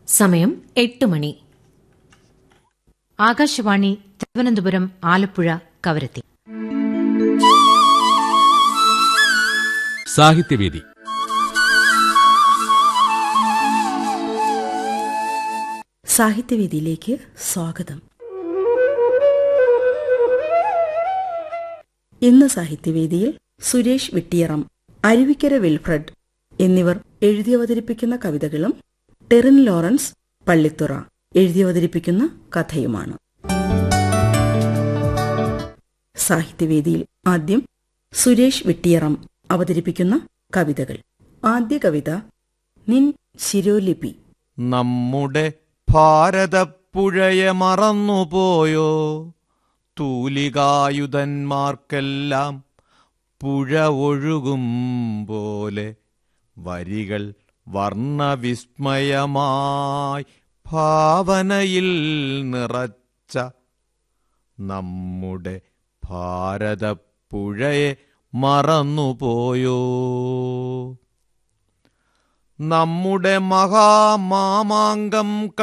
സമയം എട്ട് മണി ആകാശവാണി തിരുവനന്തപുരം ആലപ്പുഴ കവരത്തി സാഹിത്യവേദി സാഹിത്യവേദിയിലേക്ക് സ്വാഗതം ഇന്ന് സാഹിത്യവേദിയിൽ സുരേഷ് വിട്ടിയറം അരുവിക്കര വിൽഫ്രഡ് എന്നിവർ എഴുതിയവതരിപ്പിക്കുന്ന കവിതകളും ടെറിൻ ലോറൻസ് പള്ളിത്തുറ എഴുതിയവതരിപ്പിക്കുന്ന കഥയുമാണ് സാഹിത്യവേദിയിൽ ആദ്യം സുരേഷ് വിട്ടിയറം അവതരിപ്പിക്കുന്ന കവിതകൾ ആദ്യ കവിത നിൻ ശിരോലിപി നമ്മുടെ ഭാരതപ്പുഴയെ മറന്നുപോയോ തൂലികായുധന്മാർക്കെല്ലാം പുഴ ഒഴുകും പോലെ വരികൾ വർണ്ണവിസ്മയമായി ഭാവനയിൽ നിറച്ച നമ്മുടെ ഭാരതപ്പുഴയെ മറന്നുപോയോ നമ്മുടെ മഹാമാമാങ്കം